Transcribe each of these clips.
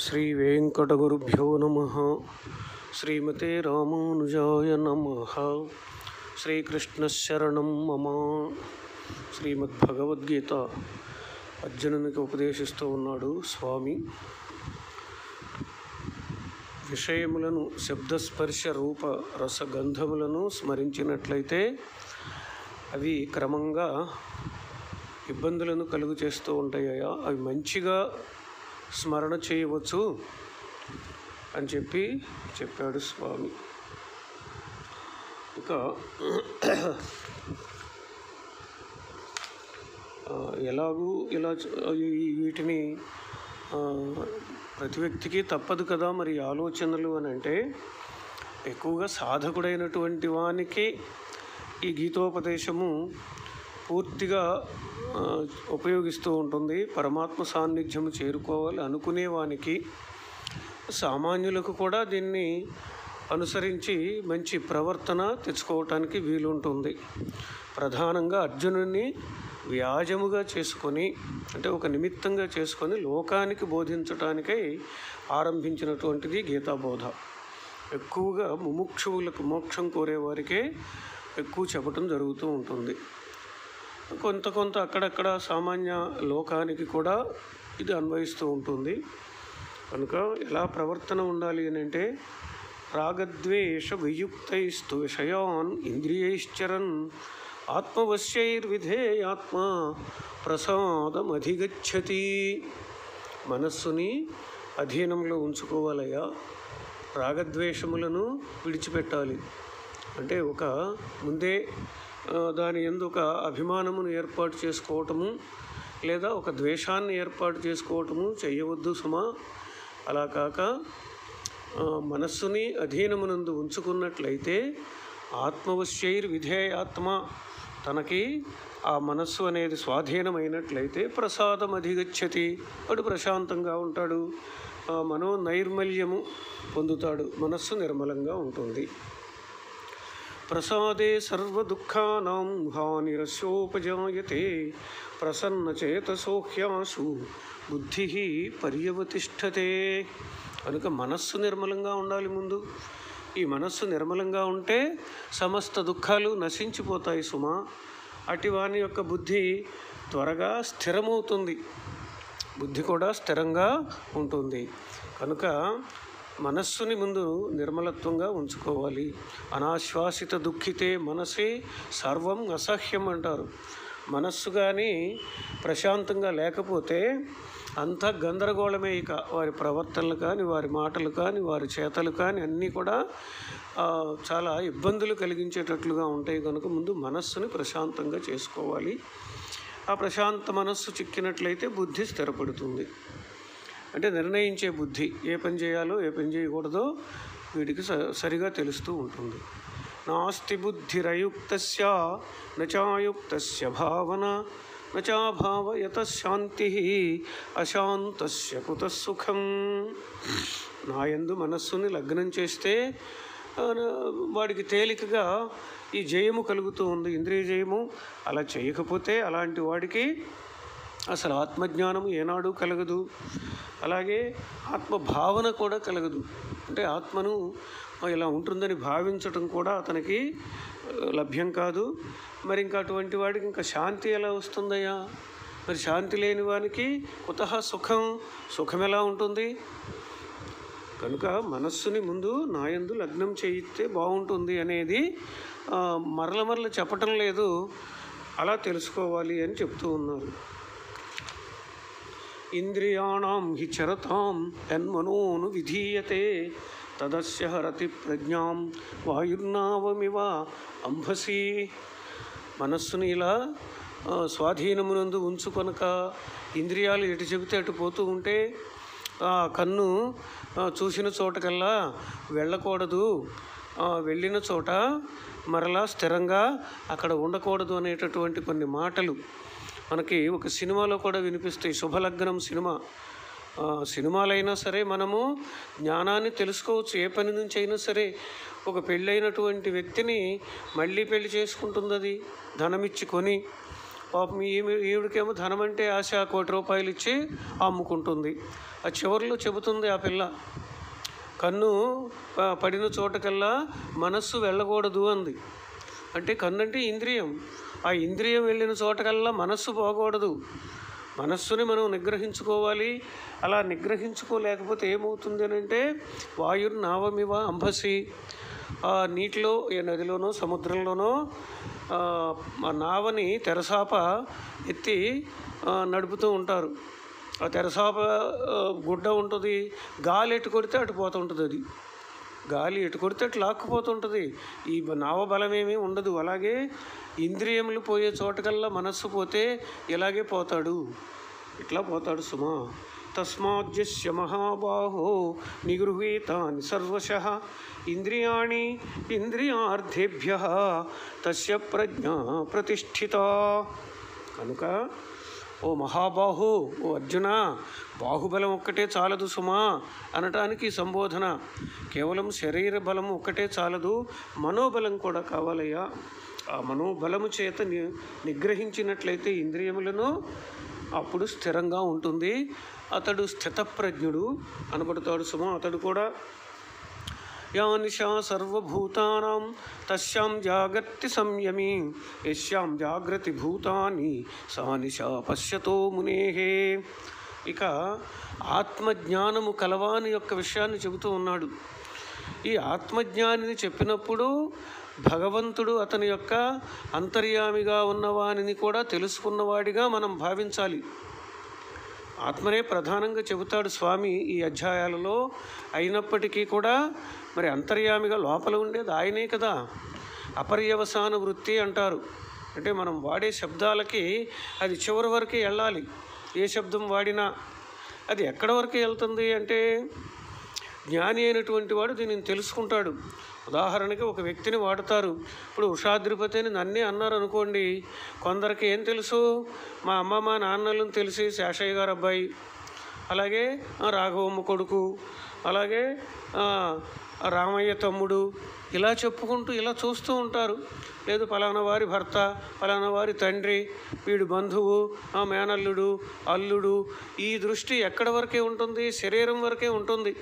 శ్రీ వెంకటగురుభ్యో నమ శ్రీమతే రామానుజాయ నమ శ్రీకృష్ణశరణం మమ శ్రీమద్భగవద్గీత అర్జునునికి ఉపదేశిస్తూ ఉన్నాడు స్వామి విషయములను శబ్దస్పర్శ రూప రసగంధములను స్మరించినట్లయితే అవి క్రమంగా ఇబ్బందులను కలుగు చేస్తూ ఉంటాయా అవి మంచిగా స్మరణ చేయవచ్చు అని చెప్పి చెప్పాడు స్వామి ఇక ఆ, ఎలాగూ ఇలా చ- ఈ- వీటిని ఆ, ప్రతి వ్యక్తికి తప్పదు కదా మరి ఆలోచనలు అని అంటే ఎక్కువగా సాధకుడైనటువంటి వానికి ఈ గీతోపదేశము పూర్తిగా ఆ, ఉపయోగిస్తూ ఉంటుంది పరమాత్మ సాన్నిధ్యము చేరుకోవాలి అనుకునే వానికి సామాన్యులకు కూడా దీన్ని అనుసరించి మంచి ప్రవర్తన తెచ్చుకోవటానికి వీలుంటుంది ప్రధానంగా అర్జునుడిని వ్యాజముగా చేసుకొని అంటే ఒక నిమిత్తంగా చేసుకొని లోకానికి బోధించటానికై ఆరంభించినటువంటిది గీతాబోధ ఎక్కువగా ముముక్షువులకు మోక్షం కోరేవారికే ఎక్కువ చెప్పటం జరుగుతూ ఉంటుంది కొంత కొంత అక్కడక్కడ సామాన్య లోకానికి కూడా ఇది అన్వయిస్తూ ఉంటుంది కనుక ఎలా ప్రవర్తన ఉండాలి అని అంటే రాగద్వేష వియుక్తైస్తు విషయాన్ ఇంద్రియైశ్చరన్ ఆత్మవశ్యైర్విధేయాత్మ ప్రసాదమధిగచ్చతి మనస్సుని అధీనంలో ఉంచుకోవాలయ్యా రాగద్వేషములను విడిచిపెట్టాలి అంటే ఒక ముందే ఆ, దాని ఎందు ఒక అభిమానమును ఏర్పాటు చేసుకోవటము లేదా ఒక ద్వేషాన్ని ఏర్పాటు చేసుకోవటము చేయవద్దు సుమా అలా కాక ఆ, మనస్సుని అధీనమునందు ఉంచుకున్నట్లయితే ఆత్మవశ్యైర్ విధేయాత్మ తనకి ఆ మనస్సు అనేది స్వాధీనమైనట్లయితే ప్రసాదం అధిగచ్చతి వాడు ప్రశాంతంగా ఉంటాడు ఆ మనో నైర్మల్యము పొందుతాడు మనస్సు నిర్మలంగా ఉంటుంది ప్రసాదే సర్వదుఃఖానాం హానిరస్యోపజాయతే ప్రసన్నచేతసోహ్యాసు బుద్ధి పర్యవతిష్టతే కనుక మనస్సు నిర్మలంగా ఉండాలి ముందు ఈ మనస్సు నిర్మలంగా ఉంటే సమస్త దుఃఖాలు నశించిపోతాయి సుమా అటి వాని యొక్క బుద్ధి త్వరగా స్థిరమవుతుంది బుద్ధి కూడా స్థిరంగా ఉంటుంది కనుక మనస్సుని ముందు నిర్మలత్వంగా ఉంచుకోవాలి అనాశ్వాసిత దుఃఖితే మనసే సర్వం అసహ్యం అంటారు మనస్సు కానీ ప్రశాంతంగా లేకపోతే అంతా గందరగోళమే ఇక వారి ప్రవర్తనలు కానీ వారి మాటలు కానీ వారి చేతలు కానీ అన్నీ కూడా ఆ, చాలా ఇబ్బందులు కలిగించేటట్లుగా ఉంటాయి కనుక ముందు మనస్సుని ప్రశాంతంగా చేసుకోవాలి ఆ ప్రశాంత మనస్సు చిక్కినట్లయితే బుద్ధి స్థిరపడుతుంది అంటే నిర్ణయించే బుద్ధి ఏ పని చేయాలో ఏ పని చేయకూడదో వీడికి స- సరిగా తెలుస్తూ ఉంటుంది నాస్తి బుద్ధిరయుక్త నచాయుక్త భావన నచాభావయత శాంతి అశాంతస్య కుత సుఖం నాయందు మనస్సుని లగ్నం చేస్తే ఆ, వాడికి తేలికగా ఈ జయము కలుగుతూ ఉంది ఇంద్రియ జయము అలా చేయకపోతే అలాంటి వాడికి అసలు ఆత్మజ్ఞానం ఏనాడు కలగదు అలాగే ఆత్మ భావన కూడా కలగదు అంటే ఆత్మను ఇలా ఉంటుందని భావించటం కూడా అతనికి ఆ, లభ్యం కాదు మరి ఇంకా అటువంటి వాడికి ఇంకా శాంతి ఎలా వస్తుందయ్యా మరి శాంతి లేని వానికి కుత సుఖం సుఖం ఎలా ఉంటుంది కనుక మనస్సుని ముందు నాయందు లగ్నం చేయిస్తే బాగుంటుంది అనేది ఆ, మరల మరల చెప్పటం లేదు అలా తెలుసుకోవాలి అని చెప్తూ ఉన్నారు ఇంద్రియాణం హి చరతాం యన్మనోను విధీయతే తదస్య హరతి ప్రజ్ఞాం వాయుర్నావమివ అంభసి మనస్సుని ఇలా ఆ, స్వాధీనమునందు ఉంచుకొనక ఇంద్రియాలు ఎటు చెబితే అటు పోతూ ఉంటే ఆ కన్ను ఆ, చూసిన చోటకల్లా వెళ్ళకూడదు ఆ, వెళ్ళిన చోట మరలా స్థిరంగా అక్కడ ఉండకూడదు అనేటటువంటి కొన్ని మాటలు మనకి ఒక సినిమాలో కూడా వినిపిస్తాయి శుభలగ్నం సినిమా ఆ, సినిమాలైనా సరే మనము జ్ఞానాన్ని తెలుసుకోవచ్చు ఏ పని నుంచి అయినా సరే ఒక పెళ్ళైనటువంటి వ్యక్తిని మళ్ళీ పెళ్లి చేసుకుంటుంది అది ధనమిచ్చి కొని పాపం ఈమె ఈవిడికేమో ధనం అంటే ఆశ కోటి రూపాయలు ఇచ్చి అమ్ముకుంటుంది ఆ చివరిలో చెబుతుంది ఆ పిల్ల కన్ను ప- పడిన చోటకల్లా మనస్సు వెళ్ళకూడదు అంది అంటే కన్ను అంటే ఇంద్రియం ఆ ఇంద్రియం వెళ్ళిన చోటకల్లా మనస్సు పోకూడదు మనస్సుని మనం నిగ్రహించుకోవాలి అలా నిగ్రహించుకోలేకపోతే ఏమవుతుంది అని అంటే వాయుర్ నావమివ అంబసి ఆ నీటిలో ఏ నదిలోనో సముద్రంలోనో ఆ, ఆ నావని తెరసాప ఎత్తి ఆ, నడుపుతూ ఉంటారు ఆ తెరసాప ఆ, గుడ్డ ఉంటుంది గాలి ఎటు కొడితే అటు పోతుంటుంది అది గాలి ఎటు కొడితే అటు లాక్కుపోతుంటుంది ఈ నావ బలమేమీ ఉండదు అలాగే ఇంద్రియములు పోయే చోటకల్లా మనస్సు పోతే ఇలాగే పోతాడు ఇట్లా పోతాడు సుమా తస్మాద్యస్య మహాబాహో నిగృహీతాని సర్వశ ఇంద్రియాణి ఇంద్రియార్థేభ్య తస్య ప్రజ్ఞ ప్రతిష్ఠిత కనుక ఓ మహాబాహు ఓ అర్జున బాహుబలం ఒక్కటే చాలదు సుమా అనటానికి ఈ సంబోధన కేవలం శరీర బలం ఒక్కటే చాలదు మనోబలం కూడా కావాలయ్యా ఆ మనోబలము చేత ని నిగ్రహించినట్లయితే ఇంద్రియములను అప్పుడు స్థిరంగా ఉంటుంది అతడు స్థితప్రజ్ఞుడు అనబడతాడు సుమా అతడు కూడా యా నిశా సర్వభూతానాం తస్యాం జాగర్తి సంయమి యస్యాం జాగ్రతి భూతాని సా నిశా పశ్యతో మునేహే ఇక ఆత్మజ్ఞానము కలవాని యొక్క విషయాన్ని చెబుతూ ఉన్నాడు ఈ ఆత్మజ్ఞానిని చెప్పినప్పుడు భగవంతుడు అతని యొక్క అంతర్యామిగా ఉన్నవానిని కూడా తెలుసుకున్నవాడిగా మనం భావించాలి ఆత్మనే ప్రధానంగా చెబుతాడు స్వామి ఈ అధ్యాయాలలో అయినప్పటికీ కూడా మరి అంతర్యామిగా లోపల ఉండేది ఆయనే కదా అపర్యవసాన వృత్తి అంటారు అంటే మనం వాడే శబ్దాలకి అది చివరి వరకు వెళ్ళాలి ఏ శబ్దం వాడినా అది ఎక్కడి వరకు వెళ్తుంది అంటే జ్ఞాని అయినటువంటి వాడు దీనిని తెలుసుకుంటాడు ఉదాహరణకి ఒక వ్యక్తిని వాడతారు ఇప్పుడు ఉషాద్రిపతి అని నన్నే అన్నారు అనుకోండి కొందరికి ఏం తెలుసు మా అమ్మ మా నాన్నలను తెలిసి శేషయ్య గారు అబ్బాయి అలాగే ఆ, రాఘవమ్మ కొడుకు అలాగే ఆ, రామయ్య తమ్ముడు ఇలా చెప్పుకుంటూ ఇలా చూస్తూ ఉంటారు లేదు పలానా వారి భర్త పలానా వారి తండ్రి వీడు బంధువు ఆ మేనల్లుడు అల్లుడు ఈ దృష్టి ఎక్కడి వరకే ఉంటుంది శరీరం వరకే ఉంటుంది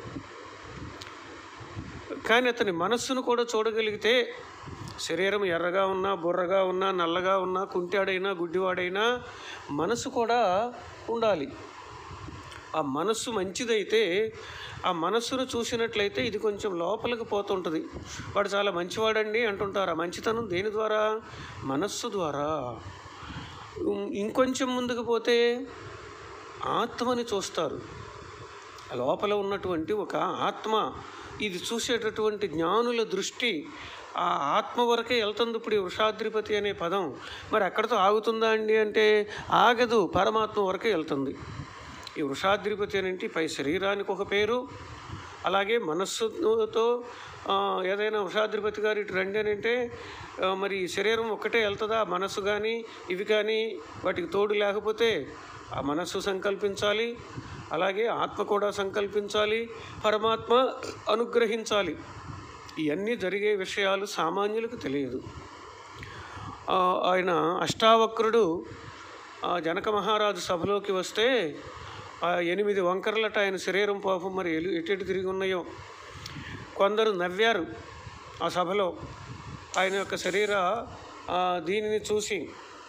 కానీ అతని మనస్సును కూడా చూడగలిగితే శరీరం ఎర్రగా ఉన్నా బుర్రగా ఉన్నా నల్లగా ఉన్నా కుంటాడైనా గుడ్డివాడైనా మనసు కూడా ఉండాలి ఆ మనస్సు మంచిదైతే ఆ మనస్సును చూసినట్లయితే ఇది కొంచెం లోపలికి పోతుంటుంది వాడు చాలా మంచివాడండి అంటుంటారు ఆ మంచితనం దేని ద్వారా మనస్సు ద్వారా ఉం- ఇంకొంచెం ముందుకు పోతే ఆత్మని చూస్తారు ఆ లోపల ఉన్నటువంటి ఒక ఆత్మ ఇది చూసేటటువంటి జ్ఞానుల దృష్టి ఆ ఆత్మ వరకే వెళ్తుంది ఇప్పుడు ఈ వృషాద్రిపతి అనే పదం మరి ఎక్కడితో ఆగుతుందా అండి అంటే ఆగదు పరమాత్మ వరకే వెళ్తుంది ఈ వృషాద్రిపతి అనేంటి పై శరీరానికి ఒక పేరు అలాగే మనస్సుతో ఆ, ఏదైనా వృషాద్రిపతి గారు ఇటు రండి అని అంటే ఆ, మరి ఈ శరీరం ఒక్కటే వెళ్తుందా మనస్సు కానీ ఇవి కానీ వాటికి తోడు లేకపోతే ఆ మనస్సు సంకల్పించాలి అలాగే ఆత్మ కూడా సంకల్పించాలి పరమాత్మ అనుగ్రహించాలి ఇవన్నీ జరిగే విషయాలు సామాన్యులకు తెలియదు ఆ, ఆయన అష్టావక్రుడు ఆ జనక మహారాజు సభలోకి వస్తే ఆ ఎనిమిది వంకరలట ఆయన శరీరం పాపం మరి ఎలు ఎటు తిరిగి ఉన్నాయో కొందరు నవ్వారు ఆ సభలో ఆయన యొక్క శరీర ఆ, దీనిని చూసి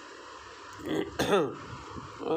ఆ,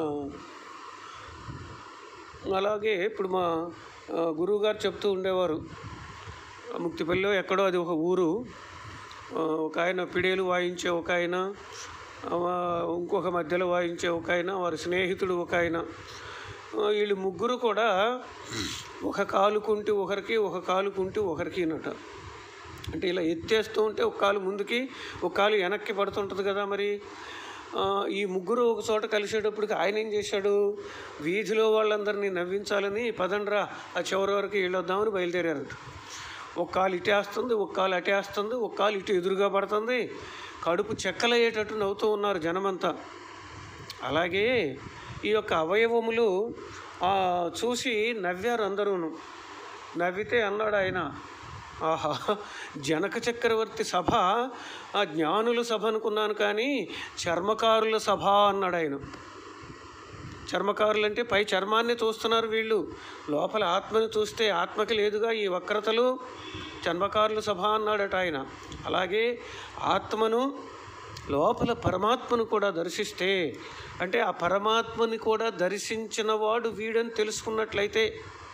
అలాగే ఇప్పుడు మా ఆ, గురువుగారు చెప్తూ ఉండేవారు ముక్తిపల్లిలో ఎక్కడో అది ఒక ఊరు ఆ, ఒక ఆయన పిడేలు వాయించే ఒక ఆయన ఆ, ఇంకొక మధ్యలో వాయించే ఒక ఆయన వారి స్నేహితుడు ఒక ఆయన ఆ, వీళ్ళు ముగ్గురు కూడా ఒక కాలు కుంటి ఒకరికి ఒక కాలు కుంటి ఒకరికి నట అంటే ఇలా ఎత్తేస్తూ ఉంటే ఒక కాలు ముందుకి ఒక కాలు వెనక్కి పడుతుంటుంది కదా మరి ఆ, ఈ ముగ్గురు ఒక చోట కలిసేటప్పటికి ఆయన ఏం చేశాడు వీధిలో వాళ్ళందరినీ నవ్వించాలని పదండ్రా ఆ చివరి వరకు వెళ్ళొద్దామని బయలుదేరారట ఒక కాలు ఇటేస్తుంది ఒక కాలు అటేస్తుంది ఒక కాలు ఇటు ఎదురుగా పడుతుంది కడుపు చెక్కలయ్యేటట్టు నవ్వుతూ ఉన్నారు జనమంతా అలాగే ఈ యొక్క అవయవములు ఆ, చూసి నవ్వారు అందరూను నవ్వితే అన్నాడు ఆయన ఆహా జనక చక్రవర్తి సభ ఆ జ్ఞానుల సభ అనుకున్నాను కానీ చర్మకారుల సభ అన్నాడు ఆయన చర్మకారులు అంటే పై చర్మాన్ని చూస్తున్నారు వీళ్ళు లోపల ఆత్మని చూస్తే ఆత్మకి లేదుగా ఈ వక్రతలు చర్మకారుల సభ అన్నాడట ఆయన అలాగే ఆత్మను లోపల పరమాత్మను కూడా దర్శిస్తే అంటే ఆ పరమాత్మని కూడా దర్శించిన వాడు వీడని తెలుసుకున్నట్లయితే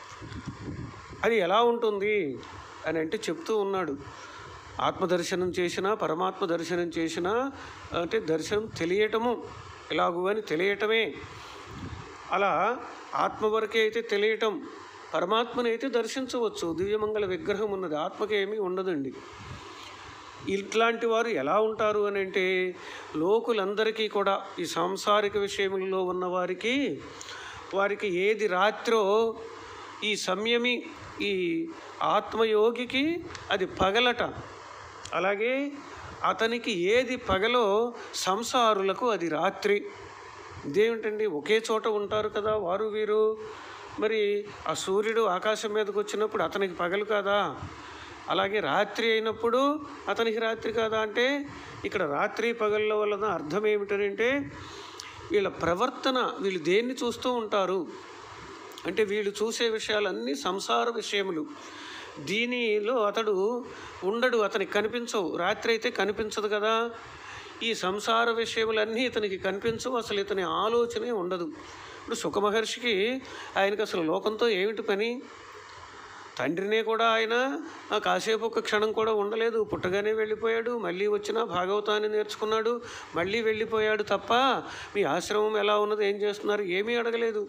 అది ఎలా ఉంటుంది అని అంటే చెప్తూ ఉన్నాడు ఆత్మదర్శనం చేసినా పరమాత్మ దర్శనం చేసినా అంటే దర్శనం తెలియటము ఎలాగూ అని తెలియటమే అలా ఆత్మ వరకే అయితే తెలియటం పరమాత్మని అయితే దర్శించవచ్చు దివ్యమంగళ విగ్రహం ఉన్నది ఆత్మకి ఏమీ ఉండదండి ఇట్లాంటి వారు ఎలా ఉంటారు అని అంటే లోకులందరికీ కూడా ఈ సాంసారిక విషయములలో ఉన్న వారికి వారికి ఏది రాత్రో ఈ సంయమి ఈ ఆత్మయోగికి అది పగలట అలాగే అతనికి ఏది పగలో సంసారులకు అది రాత్రి ఇదేమిటండి ఒకే చోట ఉంటారు కదా వారు వీరు మరి ఆ సూర్యుడు ఆకాశం మీదకి వచ్చినప్పుడు అతనికి పగలు కాదా అలాగే రాత్రి అయినప్పుడు అతనికి రాత్రి కాదా అంటే ఇక్కడ రాత్రి పగళ్ళ వలన అర్థం ఏమిటంటే వీళ్ళ ప్రవర్తన వీళ్ళు దేన్ని చూస్తూ ఉంటారు అంటే వీళ్ళు చూసే విషయాలన్నీ సంసార విషయములు దీనిలో అతడు ఉండడు అతనికి కనిపించవు రాత్రి అయితే కనిపించదు కదా ఈ సంసార విషయములన్నీ ఇతనికి కనిపించవు అసలు ఇతని ఆలోచనే ఉండదు ఇప్పుడు సుఖమహర్షికి ఆయనకు అసలు లోకంతో ఏమిటి పని తండ్రినే కూడా ఆయన ఆ కాసేపు ఒక క్షణం కూడా ఉండలేదు పుట్టగానే వెళ్ళిపోయాడు మళ్ళీ వచ్చినా భాగవతాన్ని నేర్చుకున్నాడు మళ్ళీ వెళ్ళిపోయాడు తప్ప మీ ఆశ్రమం ఎలా ఉన్నది ఏం చేస్తున్నారు ఏమీ అడగలేదు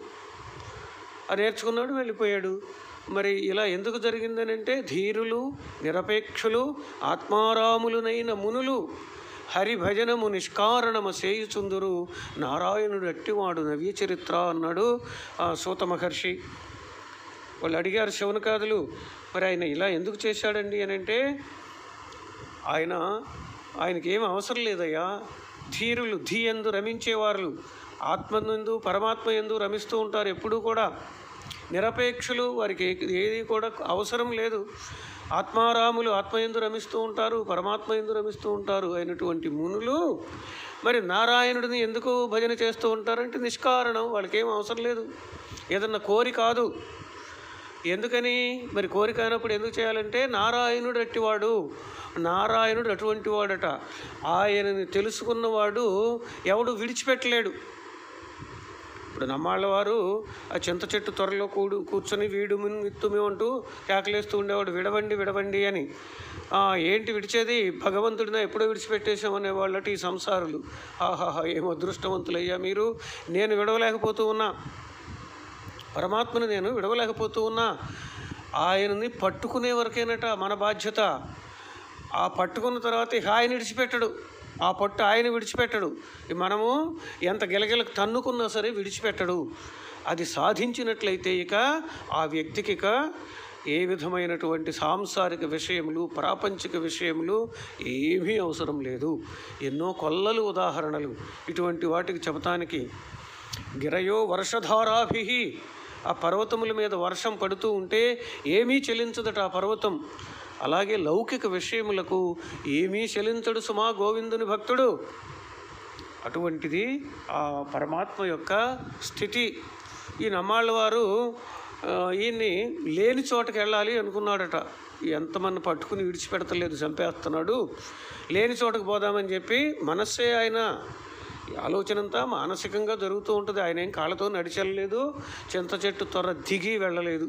ఆ నేర్చుకున్నాడు వెళ్ళిపోయాడు మరి ఇలా ఎందుకు జరిగిందని అంటే ధీరులు నిరపేక్షులు ఆత్మారాములునైన మునులు హరిభజనము నిష్కారణము సేయుచుందురు నారాయణుడు అట్టివాడు నవ్య చరిత్ర అన్నాడు ఆ సూత మహర్షి వాళ్ళు అడిగారు శౌనకాదులు మరి ఆయన ఇలా ఎందుకు చేశాడండి అని అంటే ఆయన ఆయనకి ఏం అవసరం లేదయ్యా ధీరులు ధీ ఎందు రమించేవారు ఆత్మనందు పరమాత్మ ఎందు రమిస్తూ ఉంటారు ఎప్పుడూ కూడా నిరపేక్షులు వారికి ఏ- ఏది కూడా అవసరం లేదు ఆత్మారాములు ఆత్మ ఎందు రమిస్తూ ఉంటారు పరమాత్మ ఎందు రమిస్తూ ఉంటారు అయినటువంటి మునులు మరి నారాయణుడిని ఎందుకు భజన చేస్తూ ఉంటారంటే నిష్కారణం వాళ్ళకి ఏం అవసరం లేదు ఏదన్నా కోరి కాదు ఎందుకని మరి కోరిక అయినప్పుడు ఎందుకు చేయాలంటే నారాయణుడు అట్టివాడు నారాయణుడు అటువంటి వాడట ఆయనని తెలుసుకున్నవాడు ఎవడు విడిచిపెట్టలేడు ఇప్పుడు నమ్మాళ్ళ వారు ఆ చింత చెట్టు త్వరలో కూడు కూర్చొని వీడు మిత్తుమి అంటూ కేకలేస్తూ ఉండేవాడు విడవండి విడవండి అని "ఆ, ఏంటి విడిచేది భగవంతుడిని ఎప్పుడో విడిచిపెట్టేశామనే వాళ్ళటి ఈ సంసారులు ఆహాహా ఏం అదృష్టవంతులయ్యా మీరు నేను విడవలేకపోతూ ఉన్నా పరమాత్మని నేను విడవలేకపోతూ ఉన్నా ఆయనని పట్టుకునే వరకేనట మన బాధ్యత ఆ పట్టుకున్న తర్వాత ఇక ఆయన విడిచిపెట్టడు ఆ పట్టు ఆయన విడిచిపెట్టడు ఈ మనము ఎంత గిలగిలకు తన్నుకున్నా సరే విడిచిపెట్టడు అది సాధించినట్లయితే ఇక ఆ వ్యక్తికి ఇక ఏ విధమైనటువంటి సాంసారిక విషయములు ప్రాపంచిక విషయములు ఏమీ అవసరం లేదు ఎన్నో కొల్లలు ఉదాహరణలు ఇటువంటి వాటికి చెబుతానికి గిరయో వర్షధారాభి ఆ పర్వతముల మీద వర్షం పడుతూ ఉంటే ఏమీ చెలించదట ఆ పర్వతం అలాగే లౌకిక విషయములకు ఏమీ చెలించడు సుమా గోవిందుని భక్తుడు అటువంటిది ఆ పరమాత్మ యొక్క స్థితి ఈ నమ్మాళ్ళ వారు ఆ, ఈయన్ని లేని చోటకి వెళ్ళాలి అనుకున్నాడట ఎంతమంది పట్టుకుని విడిచిపెడతలేదు చంపేస్తున్నాడు లేని చోటకు పోదామని చెప్పి మనస్సే ఆయన ఈ ఆలోచన అంతా మానసికంగా జరుగుతూ ఉంటుంది ఆయన ఏం కాళ్ళతో నడిచెళ్ళలేదు చింత చెట్టు త్వర దిగి వెళ్ళలేదు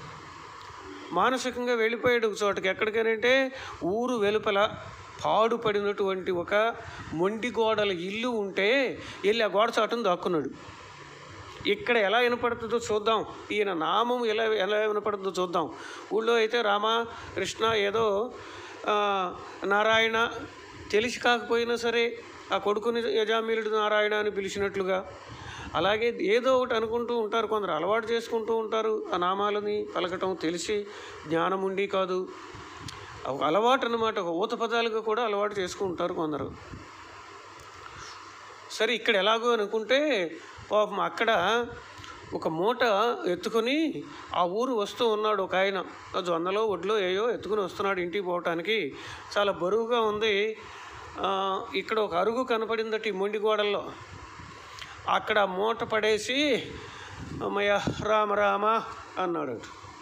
మానసికంగా వెళ్ళిపోయాడు ఒక చోటకి ఎక్కడికనంటే ఊరు వెలుపల పాడుపడినటువంటి ఒక మొండి గోడల ఇల్లు ఉంటే వెళ్ళి ఆ గోడ చాటును దాక్కున్నాడు ఇక్కడ ఎలా వినపడుతుందో చూద్దాం ఈయన నామం ఎలా ఎలా వినపడుతుందో చూద్దాం ఊళ్ళో అయితే రామ కృష్ణ ఏదో ఆ, నారాయణ తెలిసి కాకపోయినా సరే ఆ కొడుకుని యజామీలుడు నారాయణ అని పిలిచినట్లుగా అలాగే ఏదో ఒకటి అనుకుంటూ ఉంటారు కొందరు అలవాటు చేసుకుంటూ ఉంటారు ఆ నామాలని పలకటం తెలిసి జ్ఞానం ఉండి కాదు ఒక అలవాటు అన్నమాట ఒక ఊత పదాలుగా కూడా అలవాటు చేసుకుంటారు కొందరు సరే ఇక్కడ ఎలాగో అనుకుంటే పాపం అక్కడ ఒక మూట ఎత్తుకొని ఆ ఊరు వస్తూ ఉన్నాడు ఒక ఆయన ఆ జొన్నలో ఒడ్లో ఏయో ఎత్తుకుని వస్తున్నాడు ఇంటికి పోవటానికి చాలా బరువుగా ఉంది ఆ, ఇక్కడ ఒక అరుగు కనపడిందట ఈ మొండి గోడల్లో అక్కడ మూట పడేసి అమ్మయ్య రామ రామ అన్నాడు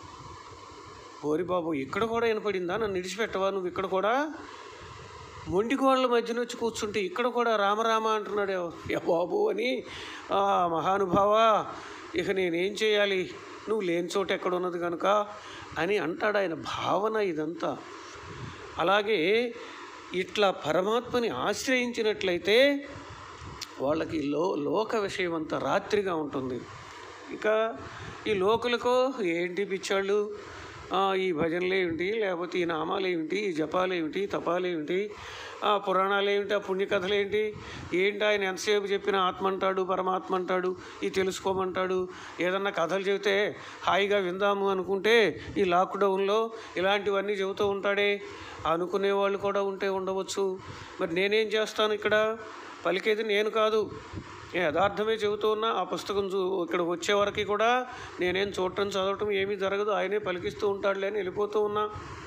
ఓరి బాబు ఇక్కడ కూడా వినపడిందా నన్ను విడిచిపెట్టవా నువ్వు ఇక్కడ కూడా మొండి గోడల మధ్యన వచ్చి కూర్చుంటే ఇక్కడ కూడా రామరామ అంటున్నాడు యా బాబు అని "ఆ, మహానుభావ ఇక నేనేం చేయాలి నువ్వు లేని చోట ఎక్కడ ఉన్నది కనుక అని అంటాడు ఆయన భావన ఇదంతా అలాగే ఇట్లా పరమాత్మని ఆశ్రయించినట్లయితే వాళ్ళకి లో లోక విషయం అంతా రాత్రిగా ఉంటుంది ఇక ఈ లోకులకు ఏంటి పిచ్చాళ్ళు ఆ, ఈ భజనలు ఏమిటి లేకపోతే ఈ నామాలు ఏమిటి ఈ జపాలు ఏమిటి తపాలు ఏమిటి ఆ పురాణాలు ఏమిటి ఆ పుణ్యకథలు ఏంటి ఏంటి ఆయన ఎంతసేపు చెప్పిన ఆత్మ అంటాడు పరమాత్మ అంటాడు ఇది తెలుసుకోమంటాడు ఏదన్నా కథలు చెబితే హాయిగా విందాము అనుకుంటే ఈ లాక్డౌన్లో ఇలాంటివన్నీ చెబుతూ ఉంటాడే అనుకునే వాళ్ళు కూడా ఉంటే ఉండవచ్చు మరి నేనేం చేస్తాను ఇక్కడ పలికేది నేను కాదు నేను యథార్థమే చెబుతూ ఉన్నా ఆ పుస్తకం చూ ఇక్కడ వచ్చే వరకు కూడా నేనేం చూడటం చదవటం ఏమీ జరగదు ఆయనే పలికిస్తూ ఉంటాడులే అని వెళ్ళిపోతూ ఉన్నా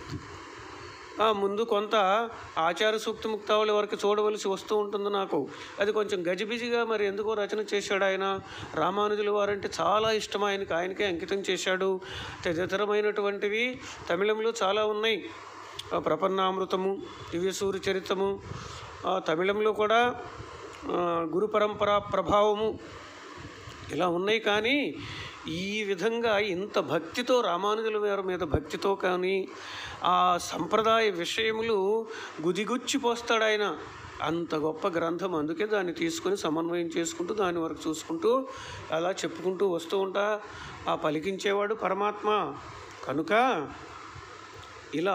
ఆ, ముందు కొంత ఆచార సూక్తి ముక్తావళి వరకు చూడవలసి వస్తూ ఉంటుంది నాకు అది కొంచెం గజిబిజిగా మరి ఎందుకో రచన చేశాడు ఆయన రామానుజుల వారంటే చాలా ఇష్టం ఆయనకి ఆయనకే అంకితం చేశాడు తదితరమైనటువంటివి తమిళంలో చాలా ఉన్నాయి ఆ, ప్రపన్నామృతము దివ్యసూరి చరితము ఆ, తమిళంలో కూడా ఆ, గురు పరంపర ప్రభావము ఇలా ఉన్నాయి కానీ ఈ విధంగా ఇంత భక్తితో రామానుజుల వారి మీద భక్తితో కానీ ఆ సంప్రదాయ విషయములు గుదిగుచ్చి పోస్తాడు ఆయన అంత గొప్ప గ్రంథం అందుకే దాన్ని తీసుకొని సమన్వయం చేసుకుంటూ దాని వరకు చూసుకుంటూ అలా చెప్పుకుంటూ వస్తూ ఉంటా ఆ పలికించేవాడు పరమాత్మ కనుక ఇలా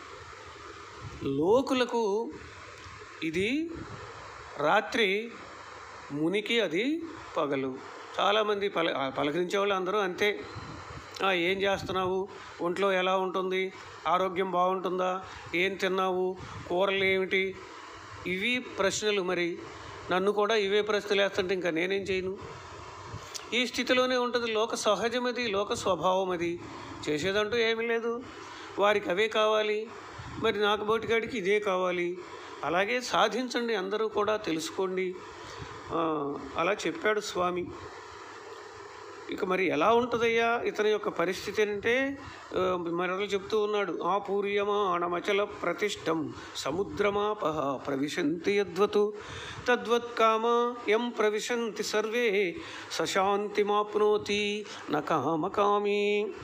లోకులకు ఇది రాత్రి మునికి అది పగలు చాలామంది పల ఆ పలకరించే వాళ్ళు అందరూ అంతే "ఆ, ఏం చేస్తున్నావు ఒంట్లో ఎలా ఉంటుంది ఆరోగ్యం బాగుంటుందా ఏం తిన్నావు కూరలు ఏమిటి ఇవి ప్రశ్నలు మరి నన్ను కూడా ఇవే ప్రశ్నలు వేస్తుంటే ఇంకా నేనేం చేయను ఈ స్థితిలోనే ఉంటుంది లోక సహజం అది లోక స్వభావం అది చేసేదంటూ ఏమీ లేదు వారికి అవే కావాలి మరి నాకు బోటికాడికి ఇదే కావాలి అలాగే సాధించండి అందరూ కూడా తెలుసుకోండి ఆ, అలా చెప్పాడు స్వామి ఇక మరి ఎలా ఉంటుందయ్యా ఇతని యొక్క పరిస్థితి అంటే ఆ, మరలా చెప్తూ ఉన్నాడు ఆ పూర్యమాణమచల ప్రతిష్టం సముద్రమాపహ ప్రవిశంతి యద్వతు తద్వత్ కామ యం ప్రవిశంతి సర్వే సశాంతిమాప్నోతి న కామకామి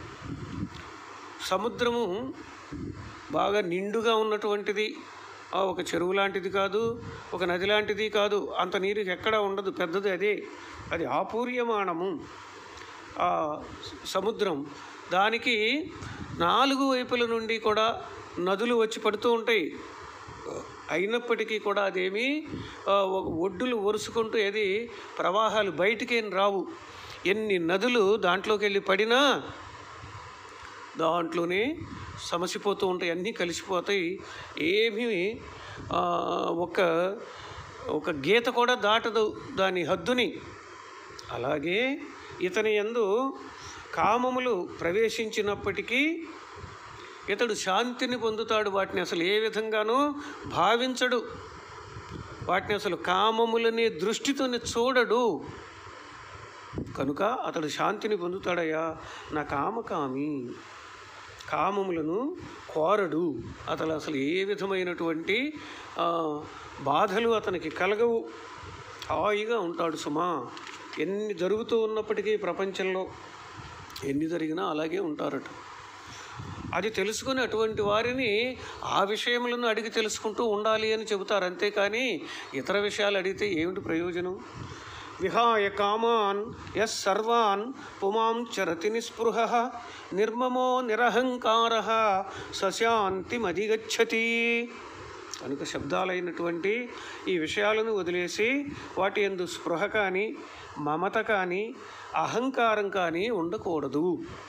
సముద్రము బాగా నిండుగా ఉన్నటువంటిది ఆ, ఒక చెరువు లాంటిది కాదు ఒక నది లాంటిది కాదు అంత నీరు ఎక్కడా ఉండదు పెద్దది అదే అది ఆపూర్యమాణము ఆ సముద్రం దానికి నాలుగు వైపుల నుండి కూడా నదులు వచ్చి పడుతూ ఉంటాయి అయినప్పటికీ కూడా అదేమి ఆ, ఒక ఒడ్డులు ఒరుసుకుంటూ ఏది ప్రవాహాలు బయటికేం రావు ఎన్ని నదులు దాంట్లోకి వెళ్ళి పడినా దాంట్లోనే సమసిపోతూ ఉంటాయి అన్నీ కలిసిపోతాయి ఏమీ ఆ, ఒక ఒక గీత కూడా దాటదు దాని హద్దుని అలాగే ఇతని యందు కామములు ప్రవేశించినప్పటికీ ఇతడు శాంతిని పొందుతాడు వాటిని అసలు ఏ విధంగానూ భావించడు వాటిని అసలు కామములనే దృష్టితోనే చూడడు కనుక అతడు శాంతిని పొందుతాడయ్యా నా కామకామి కామములను కోరడు అతను అసలు ఏ విధమైనటువంటి ఆ, బాధలు అతనికి కలగవు హాయిగా ఉంటాడు సుమా ఎన్ని జరుగుతూ ఉన్నప్పటికీ ప్రపంచంలో ఎన్ని జరిగినా అలాగే ఉంటారట అది తెలుసుకుని అటువంటి వారిని ఆ విషయములను అడిగి తెలుసుకుంటూ ఉండాలి అని చెబుతారు అంతేకాని ఇతర విషయాలు అడిగితే ఏమిటి ప్రయోజనం విహాయ కామాన్ ఎస్ సర్వాన్ పుమాం చరతి నిస్పృహ నిర్మమో నిరహంకార సశాంతిమధిగచ్చతి కనుక శబ్దాలైనటువంటి ఈ విషయాలను వదిలేసి వాటి ఎందు స్పృహ కానీ మమత కానీ అహంకారం కానీ ఉండకూడదు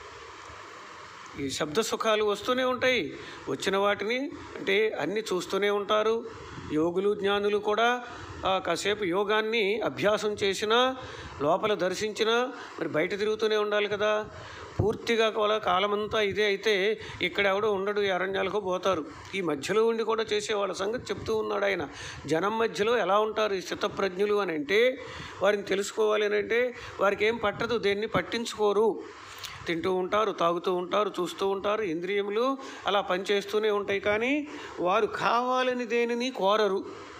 ఈ శబ్ద సుఖాలు వస్తూనే ఉంటాయి వచ్చిన వాటిని అంటే అన్ని చూస్తూనే ఉంటారు యోగులు జ్ఞానులు కూడా ఆ, కాసేపు యోగాన్ని అభ్యాసం చేసినా లోపల దర్శించినా మరి బయట తిరుగుతూనే ఉండాలి కదా పూర్తిగా కూడా కాలమంతా ఇదే అయితే ఇక్కడ ఎవడో ఉండడు ఈ అరణ్యాలకు పోతారు ఈ మధ్యలో ఉండి కూడా చేసే వాళ్ళ సంగతి చెప్తూ ఉన్నాడు ఆయన జనం మధ్యలో ఎలా ఉంటారు ఈ స్థితప్రజ్ఞులు అని అంటే వారిని తెలుసుకోవాలి అని అంటే వారికి ఏం పట్టదు దేన్ని పట్టించుకోరు తింటూ ఉంటారు తాగుతూ ఉంటారు చూస్తూ ఉంటారు ఇంద్రియములు అలా పనిచేస్తూనే ఉంటాయి కానీ వారు కావాలని దేనిని కోరరు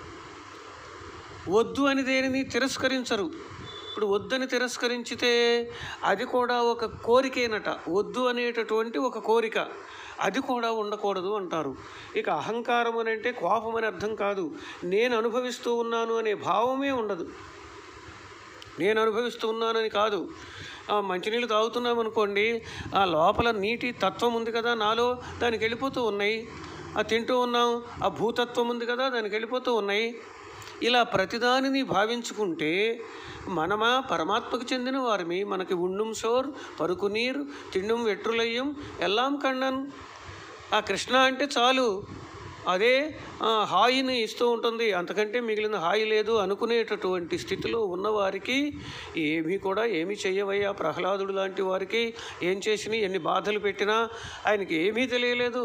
వద్దు అని దేనిని తిరస్కరించరు ఇప్పుడు వద్దని తిరస్కరించితే అది కూడా ఒక కోరికేనట వద్దు అనేటటువంటి ఒక కోరిక అది కూడా ఉండకూడదు అంటారు ఇక అహంకారం అని అంటే కోపం అని అర్థం కాదు నేను అనుభవిస్తూ ఉన్నాను అనే భావమే ఉండదు నేను అనుభవిస్తూ ఉన్నానని కాదు ఆ, మంచినీళ్ళు తాగుతున్నాం అనుకోండి ఆ లోపల నీటి తత్వం ఉంది కదా నాలో దానికి వెళ్ళిపోతూ ఉన్నాయి ఆ తింటూ ఉన్నాం ఆ భూతత్వం ఉంది కదా దానికి వెళ్ళిపోతూ ఉన్నాయి ఇలా ప్రతిదానిని భావించుకుంటే మనమా పరమాత్మకు చెందిన వారిమి మనకి ఉండుం సోర్ పరుకు నీరు తిండుం వెట్రులయ్యం ఎల్లాం కಣ್ಣన్ ఆ కృష్ణ అంటే చాలు అదే ఆ, హాయిని ఇస్తూ ఉంటుంది అంతకంటే మిగిలిన హాయి లేదు అనుకునేటటువంటి స్థితిలో ఉన్నవారికి ఏమీ కూడా ఏమీ చెయ్యవయ్యా ప్రహ్లాదుడు లాంటి వారికి ఏం చేసినా ఎన్ని బాధలు పెట్టినా ఆయనకి ఏమీ తెలియలేదు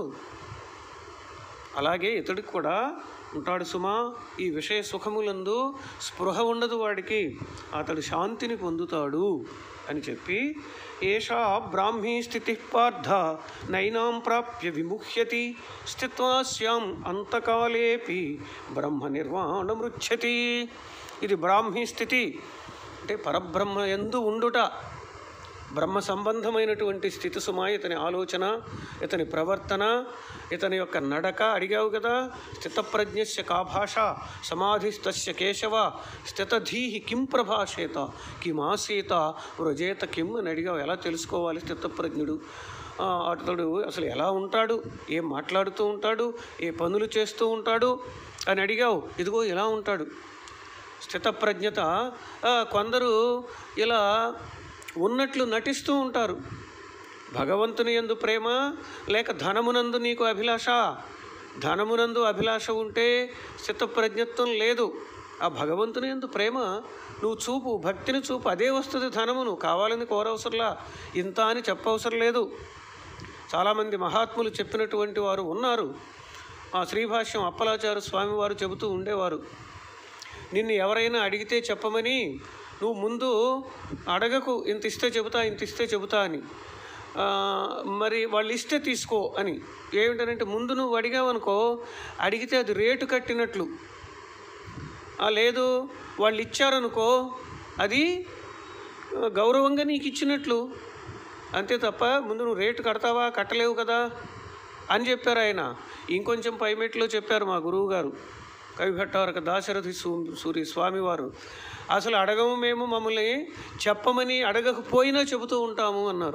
అలాగే ఇతడికి కూడా ఉంటాడు సుమా ఈ విషయ సుఖములందు స్పృహ ఉండదు వాడికి అతడు శాంతిని పొందుతాడు అని చెప్పి ఏషా బ్రాహ్మీ స్థితి పార్థ నైనాం ప్రాప్య విముహ్యతి స్థిత్వా స్యాం అంతకాలేపి బ్రహ్మ నిర్వాణమృచ్చతి ఇది బ్రాహ్మీ స్థితి అంటే పరబ్రహ్మ ఎందు ఉండుట బ్రహ్మ సంబంధమైనటువంటి స్థితి సుమా ఇతని ఆలోచన ఇతని ప్రవర్తన ఇతని యొక్క నడక అడిగావు కదా స్థితప్రజ్ఞస్య కా భాష సమాధిస్తస్య కేశవ స్థితధీహి కిం ప్రభాషేత కిమాసీత వ్రజేత కిం అని అడిగావు ఎలా తెలుసుకోవాలి స్థితప్రజ్ఞుడు ఆ, అతడు అసలు ఎలా ఉంటాడు ఏం మాట్లాడుతూ ఉంటాడు ఏ పనులు చేస్తూ ఉంటాడు అని అడిగావు ఇదిగో ఇలా ఉంటాడు స్థితప్రజ్ఞత ఆ, కొందరు ఇలా ఉన్నట్లు నటిస్తూ ఉంటారు భగవంతుని యందు ప్రేమ లేక ధనమునందు నీకు అభిలాష ధనమునందు అభిలాష ఉంటే స్థితప్రజ్ఞత్వం లేదు ఆ భగవంతుని యందు ప్రేమ నువ్వు చూపు భక్తిని చూపు అదే వస్తుంది ధనము నువ్వు కావాలని కోరవసరంలా ఇంత అని చెప్పవసరం లేదు చాలామంది మహాత్ములు చెప్పినటువంటి వారు ఉన్నారు ఆ శ్రీభాష్యం అప్పలాచారు స్వామివారు చెబుతూ ఉండేవారు నిన్ను ఎవరైనా అడిగితే చెప్పమని నువ్వు ముందు అడగకు ఇంత ఇస్తే చెబుతా ఇంత ఇస్తే చెబుతా అని ఆ, మరి వాళ్ళు ఇస్తే తీసుకో అని ఏమిటనంటే ముందు నువ్వు అడిగావనుకో అడిగితే అది రేటు కట్టినట్లు ఆ, లేదు వాళ్ళు ఇచ్చారనుకో అది ఆ, గౌరవంగా నీకు ఇచ్చినట్లు అంతే తప్ప ముందు నువ్వు రేటు కడతావా కట్టలేవు కదా అని చెప్పారు ఆయన ఇంకొంచెం పైమెట్లో చెప్పారు మా గురువు గారు కవిభట్టారక దాశరథి సూ సూరి స్వామివారు అసలు అడగము మేము మమ్మల్ని చెప్పమని అడగకపోయినా చెబుతూ ఉంటాము అన్నారు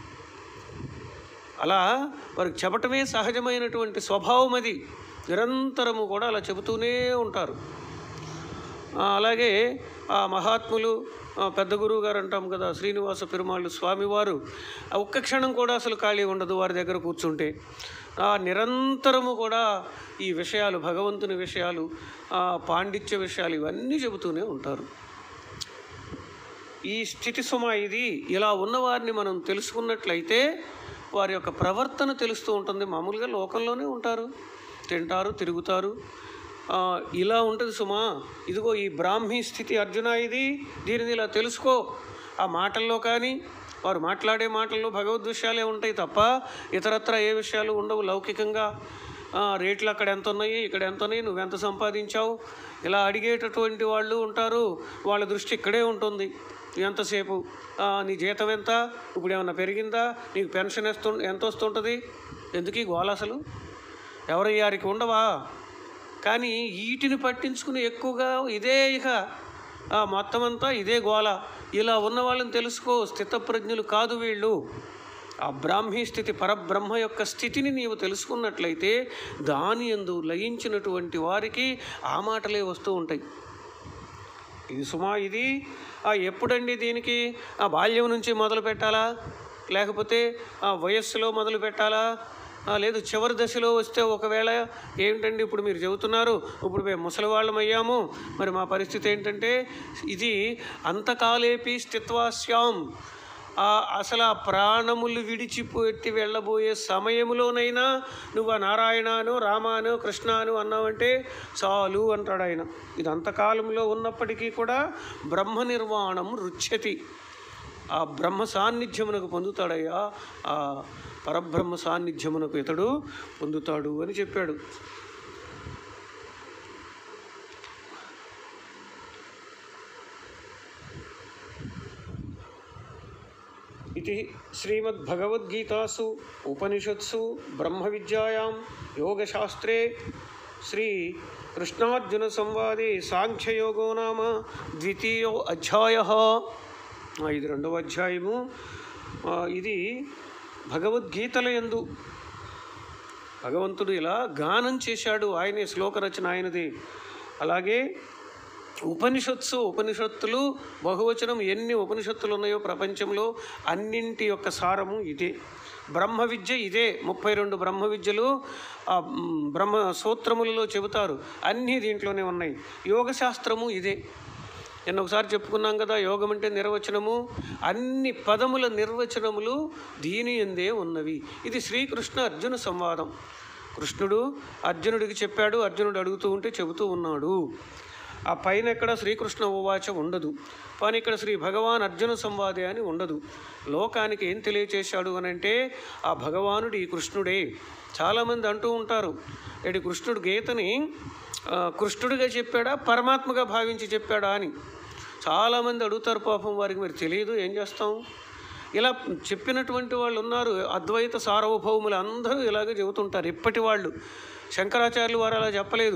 అలా వారికి చెప్పటమే సహజమైనటువంటి స్వభావం అది నిరంతరము కూడా అలా చెబుతూనే ఉంటారు ఆ, అలాగే ఆ మహాత్ములు ఆ, పెద్ద గురువు గారు అంటాం కదా శ్రీనివాస పెరుమాళ్ళు స్వామివారు ఆ ఒక్క క్షణం కూడా అసలు ఖాళీ ఉండదు వారి దగ్గర కూర్చుంటే ఆ నిరంతరము కూడా ఈ విషయాలు భగవంతుని విషయాలు ఆ పాండిత్య విషయాలు ఇవన్నీ చెబుతూనే ఉంటారు ఈ స్థితి సుమ ఇది ఇలా ఉన్నవారిని మనం తెలుసుకున్నట్లయితే వారి యొక్క ప్రవర్తన తెలుస్తూ ఉంటుంది మామూలుగా లోకంలోనే ఉంటారు తింటారు తిరుగుతారు ఆ, ఇలా ఉంటుంది సుమా ఇదిగో ఈ బ్రాహ్మీ స్థితి అర్జున ఇది దీనిని ఇలా తెలుసుకో ఆ మాటల్లో కానీ వారు మాట్లాడే మాటల్లో భగవద్ విషయాలే ఉంటాయి తప్ప ఇతరత్ర ఏ విషయాలు ఉండవు లౌకికంగా ఆ, రేట్లు అక్కడ ఎంత ఉన్నాయి ఇక్కడ ఎంత ఉన్నాయి నువ్వెంత సంపాదించావు ఇలా అడిగేటటువంటి వాళ్ళు ఉంటారు వాళ్ళ దృష్టి ఇక్కడే ఉంటుంది ఎంతసేపు ఆ, నీ జీతం ఎంత ఇప్పుడు ఏమన్నా పెరిగిందా నీకు పెన్షన్ ఎస్తు ఎంత వస్తుంటుంది ఎందుకు ఈ గోల అసలు ఎవరయ్యారికి ఉండవా కానీ వీటిని పట్టించుకుని ఎక్కువగా ఇదే ఇక ఆ, మొత్తం అంతా ఇదే గోల ఇలా ఉన్న వాళ్ళని తెలుసుకో స్థితప్రజ్ఞులు కాదు వీళ్ళు ఆ బ్రాహ్మీ స్థితి పరబ్రహ్మ యొక్క స్థితిని నీవు తెలుసుకున్నట్లయితే దాని ఎందు లయించినటువంటి వారికి ఆ మాటలే వస్తూ ఉంటాయి ఇది సుమా ఇది ఆ ఎప్పుడండి దీనికి ఆ బాల్యం నుంచి మొదలు పెట్టాలా లేకపోతే ఆ వయస్సులో మొదలు పెట్టాలా ఆ, లేదు చివరి దశలో వస్తే ఒకవేళ ఏమిటండి ఇప్పుడు మీరు చెబుతున్నారు ఇప్పుడు మేము ముసలివాళ్ళం అయ్యాము మరి మా పరిస్థితి ఏంటంటే ఇది అంతకాలేపి స్థిత్వాస్యాం ఆ అసలు ఆ ప్రాణములు విడిచిపెట్టి వెళ్ళబోయే సమయంలోనైనా నువ్వు ఆ నారాయణను రామాను కృష్ణాను అన్నావంటే చాలు అంటాడు ఆయన ఇది అంతకాలంలో ఉన్నప్పటికీ కూడా బ్రహ్మ నిర్వాణం రుచ్యతి ఆ బ్రహ్మ సాన్నిధ్యమునకు పొందుతాడయ్యా ఆ పరబ్రహ్మ సాన్నిధ్యమునకు ఇతడు పొందుతాడు అని చెప్పాడు ఇది శ్రీమద్భగవద్గీతాసు ఉపనిషత్సు బ్రహ్మ విద్యాయాం యోగశాస్త్రే శ్రీ కృష్ణార్జున సంవాదే సాంఖ్యయోగో నామ ద్వితీయో అధ్యాయ ఇది రెండవ అధ్యాయము ఆ, ఇది భగవద్గీతల యందు భగవంతుడు ఇలా గానం చేశాడు ఆయనే శ్లోక రచన ఆయనది అలాగే ఉపనిషత్సు ఉపనిషత్తులు బహువచనం ఎన్ని ఉపనిషత్తులు ఉన్నాయో ప్రపంచంలో అన్నింటి యొక్క సారము ఇదే బ్రహ్మ విద్య ఇదే ముప్పై రెండు బ్రహ్మ విద్యలు ఆ, మ్, బ్రహ్మ సూత్రములలో చెబుతారు అన్నీ దీంట్లోనే ఉన్నాయి యోగశాస్త్రము ఇదే నేను ఒకసారి చెప్పుకున్నాం కదా యోగం అంటే నిర్వచనము అన్ని పదముల నిర్వచనములు దీని ఎందే ఉన్నవి ఇది శ్రీకృష్ణ అర్జున సంవాదం కృష్ణుడు అర్జునుడికి చెప్పాడు అర్జునుడు అడుగుతూ ఉంటే చెబుతూ ఉన్నాడు ఆ పైన ఎక్కడ శ్రీకృష్ణ ఉవాచ ఉండదు కానీ ఇక్కడ శ్రీ భగవాన్ అర్జున సంవాదే అని ఉండదు లోకానికి ఏం తెలియచేశాడు అని అంటే ఆ భగవానుడు ఈ కృష్ణుడే చాలామంది అంటూ ఉంటారు ఇటు కృష్ణుడు గీతని ఆ, కృష్ణుడిగా చెప్పాడా పరమాత్మగా భావించి చెప్పాడా అని చాలామంది అడుగుతారు పాపం వారికి మరి తెలియదు ఏం చేస్తాం ఇలా చెప్పినటువంటి వాళ్ళు ఉన్నారు అద్వైత సార్వభౌములు అందరూ ఇలాగే చెబుతుంటారు ఇప్పటి వాళ్ళు శంకరాచార్యులు వారు అలా చెప్పలేదు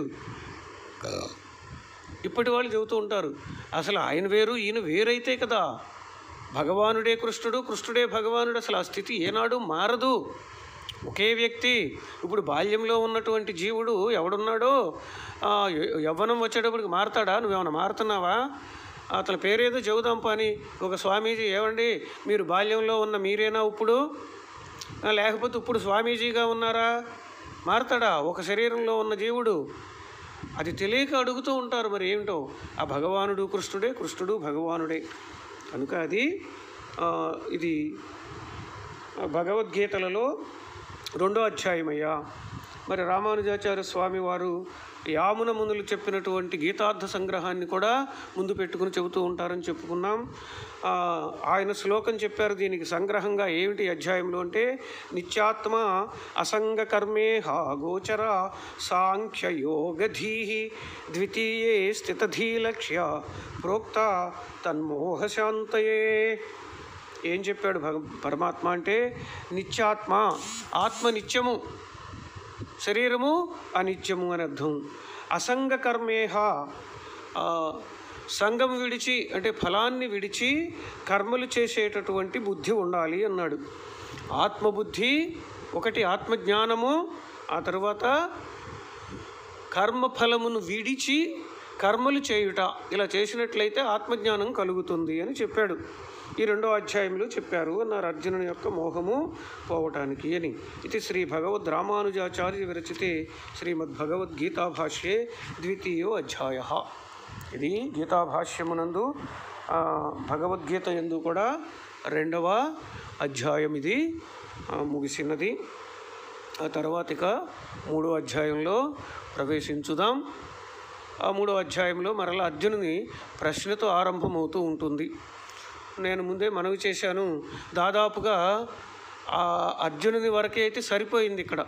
ఇప్పటి వాళ్ళు చెబుతూ ఉంటారు అసలు ఆయన వేరు ఈయన వేరైతే కదా భగవానుడే కృష్ణుడు కృష్ణుడే భగవానుడు అసలు ఆ స్థితి ఏనాడు మారదు ఒకే వ్యక్తి ఇప్పుడు బాల్యంలో ఉన్నటువంటి జీవుడు ఎవడున్నాడో ఆ, యౌ- యవ్వనం వచ్చేటప్పటికి మారతాడా నువ్వేమైనా మారుతున్నావా అతని పేరేదో చెబుదాం పని ఒక స్వామీజీ ఏమండి మీరు బాల్యంలో ఉన్న మీరేనా ఇప్పుడు ఆ, లేకపోతే ఇప్పుడు స్వామీజీగా ఉన్నారా మారతాడా ఒక శరీరంలో ఉన్న జీవుడు అది తెలియక అడుగుతూ ఉంటారు మరి ఏమిటో ఆ భగవానుడు కృష్ణుడే కృష్ణుడు భగవానుడే కనుక అది ఆ, ఇది ఆ భగవద్గీతలలో రెండో అధ్యాయమయ్యా మరి రామానుజాచార్య స్వామి వారు యామున మునులు చెప్పినటువంటి గీతార్థ సంగ్రహాన్ని కూడా ముందు పెట్టుకుని చెబుతూ ఉంటారని చెప్పుకున్నాం ఆ, ఆయన శ్లోకం చెప్పారు దీనికి సంగ్రహంగా ఏమిటి ఈ అధ్యాయంలో అంటే నిత్యాత్మ అసంగ కర్మే హా గోచర సాంఖ్యయోగధీ ద్వితీయే స్థితధీలక్ష్య ప్రోక్త తన్మోహశాంతయే ఏం చెప్పాడు భగ పరమాత్మ అంటే నిత్యాత్మ ఆత్మ నిత్యము శరీరము అనిత్యము అని అర్థం అసంగ కర్మేహ ఆ, సంగం విడిచి అంటే ఫలాన్ని విడిచి కర్మలు చేసేటటువంటి బుద్ధి ఉండాలి అన్నాడు ఆత్మబుద్ధి ఒకటి ఆత్మజ్ఞానము ఆ తర్వాత కర్మఫలమును విడిచి కర్మలు చేయుట ఇలా చేసినట్లయితే ఆత్మజ్ఞానం కలుగుతుంది అని చెప్పాడు ఈ రెండో అధ్యాయంలో చెప్పారు అన్నారు అర్జునుని యొక్క మోహము పోవటానికి అని ఇది శ్రీ భగవద్ రామానుజాచార్య విరచితే శ్రీమద్భగవద్గీతా భాష్యే ద్వితీయో అధ్యాయ ఇది గీతాభాష్యమునందు ఆ, భగవద్గీత ఎందు కూడా రెండవ అధ్యాయం ఇది ఆ, ముగిసినది ఆ తర్వాత ఇక మూడో అధ్యాయంలో ప్రవేశించుదాం ఆ మూడో అధ్యాయంలో మరలా అర్జునుని ప్రశ్నతో ఆరంభమవుతూ ఉంటుంది నేను ముందే మనవి చేశాను దాదాపుగా ఆ అర్జునుని వరకే అయితే సరిపోయింది ఇక్కడ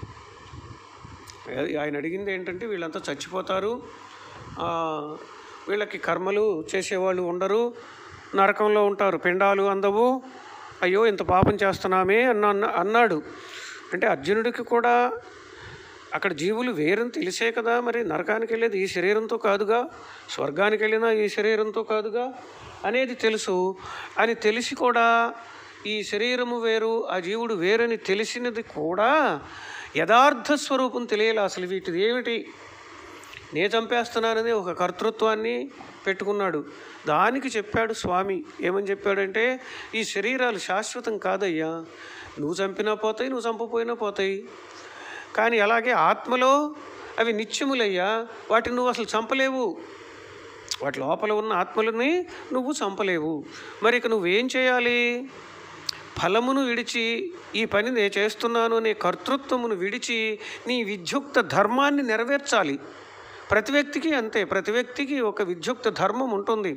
ఆయన అడిగింది ఏంటంటే వీళ్ళంతా చచ్చిపోతారు ఆ, వీళ్ళకి కర్మలు చేసేవాళ్ళు ఉండరు నరకంలో ఉంటారు పిండాలు అందవు అయ్యో ఇంత పాపం చేస్తున్నామే అన్న అన్న- అన్నాడు అంటే అర్జునుడికి కూడా అక్కడ జీవులు వేరని తెలిసే కదా మరి నరకానికి వెళ్ళేది ఈ శరీరంతో కాదుగా స్వర్గానికి వెళ్ళినా ఈ శరీరంతో కాదుగా అనేది తెలుసు అని తెలిసి కూడా ఈ శరీరము వేరు ఆ జీవుడు వేరని తెలిసినది కూడా యథార్థ స్వరూపం తెలియాలి అసలు వీటిది ఏమిటి నే చంపేస్తున్నానని ఒక కర్తృత్వాన్ని పెట్టుకున్నాడు దానికి చెప్పాడు స్వామి ఏమని చెప్పాడంటే ఈ శరీరాలు శాశ్వతం కాదయ్యా నువ్వు చంపినా పోతాయి నువ్వు చంపపోయినా పోతాయి కానీ అలాగే ఆత్మలో అవి నిత్యములయ్యా వాటిని నువ్వు అసలు చంపలేవు వాటి లోపల ఉన్న ఆత్మలని నువ్వు చంపలేవు మరి ఇక నువ్వేం చేయాలి ఫలమును విడిచి ఈ పని నేను చేస్తున్నాను అనే కర్తృత్వమును విడిచి నీ విద్యుక్త ధర్మాన్ని నెరవేర్చాలి ప్రతి వ్యక్తికి అంతే ప్రతి వ్యక్తికి ఒక విద్యుక్త ధర్మం ఉంటుంది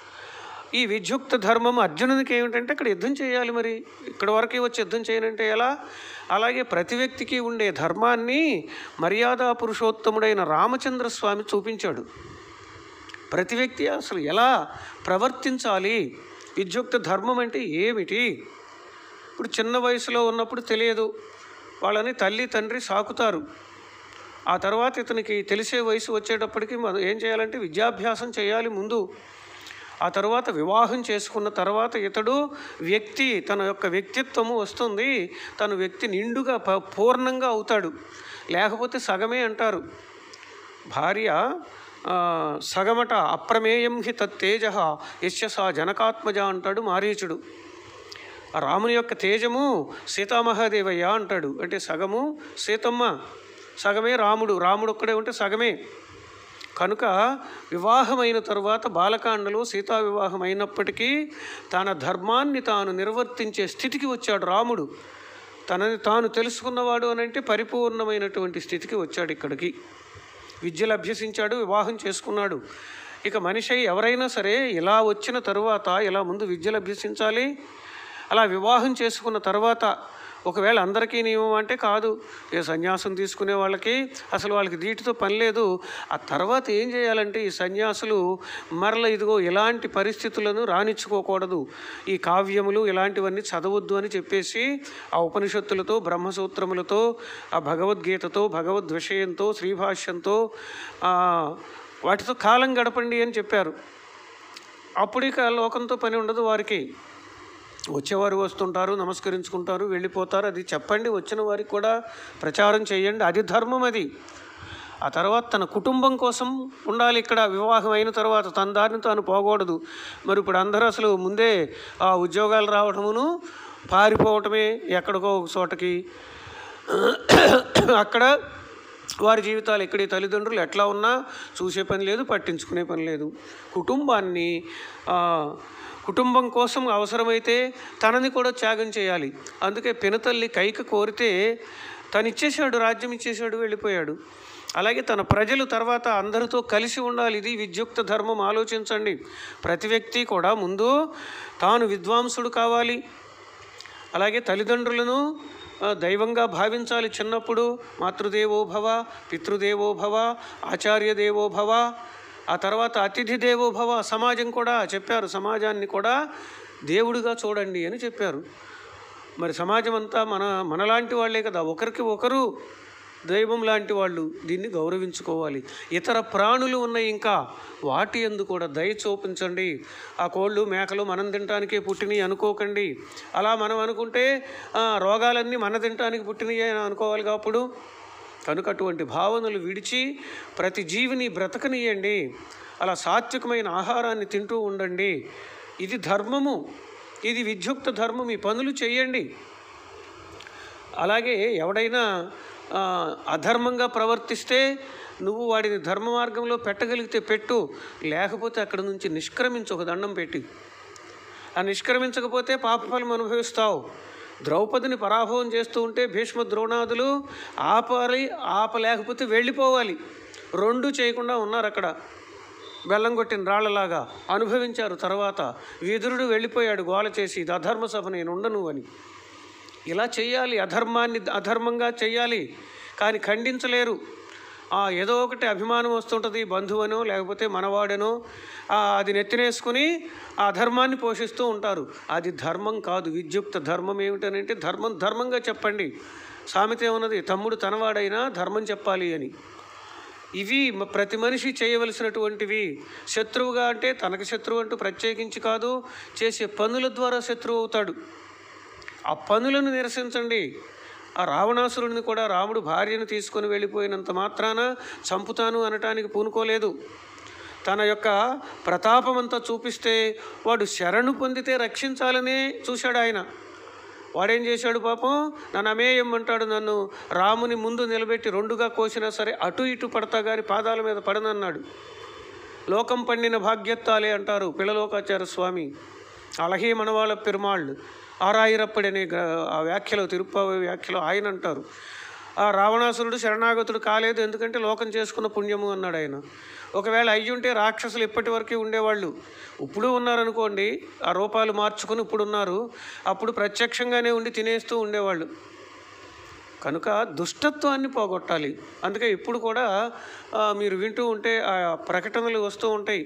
ఈ విద్యుక్త ధర్మం అర్జునునికి ఏమిటంటే ఇక్కడ యుద్ధం చేయాలి మరి ఇక్కడ వరకు వచ్చి యుద్ధం చేయనంటే ఎలా అలాగే ప్రతి వ్యక్తికి ఉండే ధర్మాన్ని మర్యాదా పురుషోత్తముడైన రామచంద్ర స్వామి చూపించాడు ప్రతి వ్యక్తి అసలు ఎలా ప్రవర్తించాలి విద్యుక్త ధర్మం అంటే ఏమిటి ఇప్పుడు చిన్న వయసులో ఉన్నప్పుడు తెలియదు వాళ్ళని తల్లి తండ్రి సాకుతారు ఆ తర్వాత ఇతనికి తెలిసే వయసు వచ్చేటప్పటికి మనం ఏం చేయాలంటే విద్యాభ్యాసం చేయాలి ముందు ఆ తర్వాత వివాహం చేసుకున్న తర్వాత ఇతడు వ్యక్తి తన యొక్క వ్యక్తిత్వము వస్తుంది తన వ్యక్తి నిండుగా ప- పూర్ణంగా అవుతాడు లేకపోతే సగమే అంటారు భార్య ఆ, సగమట అప్రమేయం హి తత్తేజ యస్య సా జనకాత్మజ అంటాడు మారీచుడు ఆ రాముని యొక్క తేజము సీతామహాదేవయ్య అంటాడు అంటే సగము సీతమ్మ సగమే రాముడు రాముడు ఒక్కడే ఉంటే సగమే కనుక వివాహమైన తరువాత బాలకాండలో సీతా వివాహం అయినప్పటికీ తన ధర్మాన్ని తాను నిర్వర్తించే స్థితికి వచ్చాడు రాముడు తనని తాను తెలుసుకున్నవాడు అని అంటే పరిపూర్ణమైనటువంటి స్థితికి వచ్చాడు ఇక్కడికి విద్యలు అభ్యసించాడు వివాహం చేసుకున్నాడు ఇక మనిషి ఎవరైనా సరే ఇలా వచ్చిన తరువాత ఇలా ముందు విద్యలు అభ్యసించాలి అలా వివాహం చేసుకున్న తర్వాత ఒకవేళ అందరికీ నియమం అంటే కాదు ఏ సన్యాసం తీసుకునే వాళ్ళకి అసలు వాళ్ళకి దీటితో పని లేదు ఆ తర్వాత ఏం చేయాలంటే ఈ సన్యాసులు మరల ఇదిగో ఇలాంటి పరిస్థితులను రానిచ్చుకోకూడదు ఈ కావ్యములు ఇలాంటివన్నీ చదవద్దు అని చెప్పేసి ఆ ఉపనిషత్తులతో బ్రహ్మసూత్రములతో ఆ భగవద్గీతతో భగవద్ విషయంతో శ్రీభాష్యంతో ఆ, వాటితో కాలం గడపండి అని చెప్పారు అప్పుడు ఇక లోకంతో పని ఉండదు వారికి వచ్చేవారు వస్తుంటారు నమస్కరించుకుంటారు వెళ్ళిపోతారు అది చెప్పండి వచ్చిన వారికి కూడా ప్రచారం చేయండి అది ధర్మం అది ఆ తర్వాత తన కుటుంబం కోసం ఉండాలి ఇక్కడ వివాహం అయిన తర్వాత తన దారిని తాను పోకూడదు మరి ఇప్పుడు అందరూ అసలు ముందే ఆ ఉద్యోగాలు రావటమును పారిపోవటమే ఎక్కడికో ఒక చోటకి అక్కడ వారి జీవితాలు ఇక్కడ ఈ తల్లిదండ్రులు ఎట్లా ఉన్నా చూసే పని లేదు పట్టించుకునే పని లేదు కుటుంబాన్ని ఆ, కుటుంబం కోసం అవసరమైతే తనని కూడా త్యాగం చేయాలి అందుకే పినతల్లి కైక కోరితే తను ఇచ్చేశాడు రాజ్యం ఇచ్చేశాడు వెళ్ళిపోయాడు అలాగే తన ప్రజలు తర్వాత అందరితో కలిసి ఉండాలి ఇది విద్యుక్త ధర్మం ఆలోచించండి ప్రతి వ్యక్తి కూడా ముందు తాను విద్వాంసుడు కావాలి అలాగే తల్లిదండ్రులను ఆ, దైవంగా భావించాలి చిన్నప్పుడు మాతృదేవో భవ పితృదేవో భవ ఆచార్య దేవో భవ ఆ తర్వాత అతిథి దేవో భవ సమాజం కూడా చెప్పారు సమాజాన్ని కూడా దేవుడిగా చూడండి అని చెప్పారు మరి సమాజం అంతా మన మనలాంటి వాళ్ళే కదా ఒకరికి ఒకరు దైవం లాంటి వాళ్ళు దీన్ని గౌరవించుకోవాలి ఇతర ప్రాణులు ఉన్నాయి ఇంకా వాటి ఎందు కూడా దయ చూపించండి ఆ కోళ్ళు మేకలు మనం తినటానికే పుట్టినవి అనుకోకండి అలా మనం అనుకుంటే ఆ, రోగాలన్నీ మన తినటానికి పుట్టినవి అని అనుకోవాలి అప్పుడు కనుక అటువంటి భావనలు విడిచి ప్రతి జీవిని బ్రతకనియండి అలా సాత్వికమైన ఆహారాన్ని తింటూ ఉండండి ఇది ధర్మము ఇది విద్యుక్త ధర్మం ఈ పనులు చేయండి అలాగే ఎవడైనా ఆ, అధర్మంగా ప్రవర్తిస్తే నువ్వు వాడిని ధర్మ మార్గంలో పెట్టగలిగితే పెట్టు లేకపోతే అక్కడ నుంచి నిష్క్రమించు ఒక దండం పెట్టి ఆ నిష్క్రమించకపోతే పాపఫలం అనుభవిస్తావు ద్రౌపదిని పరాభవం చేస్తూ ఉంటే భీష్మ ద్రోణాదులు ఆపాలి ఆపలేకపోతే వెళ్ళిపోవాలి రెండు చేయకుండా ఉన్నారు అక్కడ బెల్లం కొట్టిన రాళ్ళలాగా అనుభవించారు తర్వాత వీధురుడు వెళ్ళిపోయాడు గోల చేసి ఇది అధర్మ సభ నేను ఉండను అని ఇలా చేయాలి అధర్మాన్ని అధర్మంగా చేయాలి కానీ ఖండించలేరు ఆ, ఏదో ఒకటి అభిమానం వస్తుంటుంది బంధువనో లేకపోతే మనవాడనో ఆ, అది నెత్తినేసుకుని ఆ ధర్మాన్ని పోషిస్తూ ఉంటారు అది ధర్మం కాదు విద్యుక్త ధర్మం ఏమిటనంటే ధర్మం ధర్మంగా చెప్పండి సామెత ఏమున్నది తమ్ముడు తనవాడైనా ధర్మం చెప్పాలి అని ఇవి మ- ప్రతి మనిషి చేయవలసినటువంటివి శత్రువుగా అంటే తనకు శత్రువు అంటూ ప్రత్యేకించి కాదు చేసే పనుల ద్వారా శత్రువు అవుతాడు ఆ పనులను నిరసించండి ఆ రావణాసురుడిని కూడా రాముడు భార్యను తీసుకొని వెళ్ళిపోయినంత మాత్రాన చంపుతాను అనటానికి పూనుకోలేదు తన యొక్క ప్రతాపమంతా చూపిస్తే వాడు శరణు పొందితే రక్షించాలనే చూశాడు ఆయన వాడేం చేశాడు పాపం నన్ను అమేయమంటాడు నన్ను రాముని ముందు నిలబెట్టి రెండుగా కోసినా సరే అటు ఇటు పడతా కానీ పాదాల మీద పడనన్నాడు లోకం పండిన భాగ్యత్తాలే అంటారు పిల్లలోకాచార్య స్వామి అలహే మనవాళ్ళ పెరుమాళ్ళు ఆరాయిరప్పటి అనే గ్ర- ఆ వ్యాఖ్యలో తిరుప్పావి వ్యాఖ్యలో ఆయన అంటారు ఆ రావణాసురుడు శరణాగతుడు కాలేదు ఎందుకంటే లోకం చేసుకున్న పుణ్యము అన్నాడు ఆయన ఒకవేళ అయ్యుంటే రాక్షసులు ఇప్పటి వరకే ఉండేవాళ్ళు ఇప్పుడు ఉన్నారనుకోండి ఆ రూపాలు మార్చుకుని ఇప్పుడు ఉన్నారు అప్పుడు ప్రత్యక్షంగానే ఉండి తినేస్తూ ఉండేవాళ్ళు కనుక దుష్టత్వాన్ని పోగొట్టాలి అందుకే ఇప్పుడు కూడా ఆ, మీరు వింటూ ఉంటే ఆ ప్రకటనలు వస్తూ ఉంటాయి